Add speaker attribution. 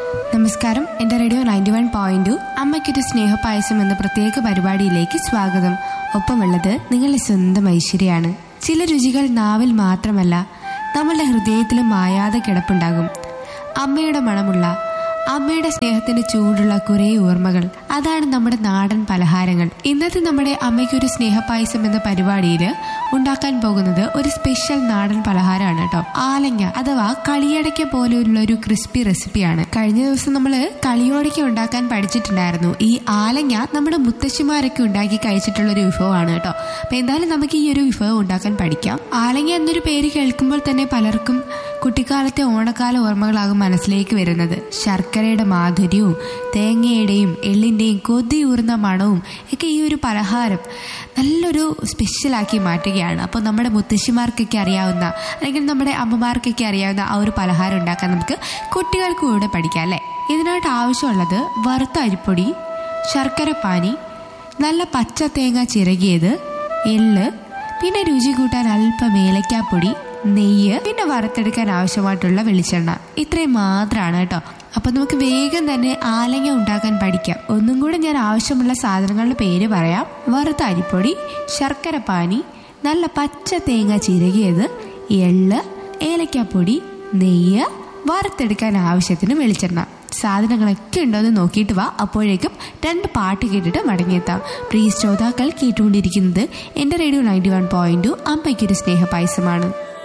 Speaker 1: നമസ്കാരം എന്റെ radio ninety one point അമ്മയ്ക്കൊരു സ്നേഹപായസം എന്ന പ്രത്യേക പരിപാടിയിലേക്ക് സ്വാഗതം ഒപ്പമുള്ളത് നിങ്ങളുടെ സ്വന്തം ഐശ്വര്യാണ് ചില രുചികൾ നാവിൽ മാത്രമല്ല നമ്മളുടെ ഹൃദയത്തിലും മായാതെ കിടപ്പുണ്ടാകും അമ്മയുടെ മണമുള്ള അമ്മയുടെ സ്നേഹത്തിന്റെ ചൂടുള്ള കുറേ ഓർമ്മകൾ അതാണ് നമ്മുടെ നാടൻ പലഹാരങ്ങൾ ഇന്നത്തെ നമ്മുടെ അമ്മയ്ക്കൊരു സ്നേഹപായസം എന്ന പരിപാടിയിൽ ഉണ്ടാക്കാൻ പോകുന്നത് ഒരു സ്പെഷ്യൽ നാടൻ പലഹാരമാണ് കേട്ടോ ആലങ്ങ അഥവാ കളിയടയ്ക്ക പോലെയുള്ള ഒരു ക്രിസ്പി റെസിപ്പിയാണ് കഴിഞ്ഞ ദിവസം നമ്മൾ കളിയോടയ്ക്ക ഉണ്ടാക്കാൻ പഠിച്ചിട്ടുണ്ടായിരുന്നു ഈ ആലങ്ങ നമ്മുടെ മുത്തശ്ശിമാരൊക്കെ ഉണ്ടാക്കി കഴിച്ചിട്ടുള്ള ഒരു വിഭവമാണ് കേട്ടോ അപ്പൊ എന്തായാലും നമുക്ക് ഈ ഒരു വിഭവം ഉണ്ടാക്കാൻ പഠിക്കാം ആലങ്ങ എന്നൊരു പേര് കേൾക്കുമ്പോൾ തന്നെ പലർക്കും കുട്ടിക്കാലത്തെ ഓണക്കാല ഓർമ്മകളാകും മനസ്സിലേക്ക് വരുന്നത് ശർക്കരയുടെ മാധുര്യവും തേങ്ങയുടെയും എള്ളിൻ്റെയും കൊതിയൂർന്ന മണവും ഒക്കെ ഈ ഒരു പലഹാരം നല്ലൊരു സ്പെഷ്യലാക്കി മാറ്റുകയാണ് അപ്പോൾ നമ്മുടെ മുത്തശ്ശിമാർക്കൊക്കെ അറിയാവുന്ന അല്ലെങ്കിൽ നമ്മുടെ അമ്മമാർക്കൊക്കെ അറിയാവുന്ന ആ ഒരു പലഹാരം ഉണ്ടാക്കാൻ നമുക്ക് കുട്ടികൾക്ക് കൂടെ പഠിക്കാം അല്ലേ ഇതിനായിട്ട് ആവശ്യമുള്ളത് വറുത്ത അരിപ്പൊടി ശർക്കര പാനി നല്ല പച്ച തേങ്ങ ചിരകിയത് എള്ള് പിന്നെ രുചി കൂട്ടാൻ അല്പം ഏലക്കാപ്പൊടി നെയ്യ് പിന്നെ വറുത്തെടുക്കാൻ ആവശ്യമായിട്ടുള്ള വെളിച്ചെണ്ണ ഇത്രയും മാത്രമാണ് കേട്ടോ അപ്പൊ നമുക്ക് വേഗം തന്നെ ആലങ്ങ ഉണ്ടാക്കാൻ പഠിക്കാം ഒന്നും കൂടെ ഞാൻ ആവശ്യമുള്ള സാധനങ്ങളുടെ പേര് പറയാം വറുത്ത അരിപ്പൊടി ശർക്കര പാനി നല്ല പച്ച തേങ്ങ ചിരകിയത് എള്ള് ഏലക്കാപ്പൊടി നെയ്യ് വറുത്തെടുക്കാൻ ആവശ്യത്തിന് വെളിച്ചെണ്ണ സാധനങ്ങളൊക്കെ ഉണ്ടോ എന്ന് നോക്കിയിട്ട് വാ അപ്പോഴേക്കും രണ്ട് പാട്ട് കേട്ടിട്ട് മടങ്ങിയെത്താം പ്രിയ ശ്രോതാക്കൾ കേട്ടുകൊണ്ടിരിക്കുന്നത് എൻ്റെ റേഡിയോ നയൻറ്റി വൺ പോയിന്റ് അമ്മയ്ക്കൊരു സ്നേഹപായസമാണ്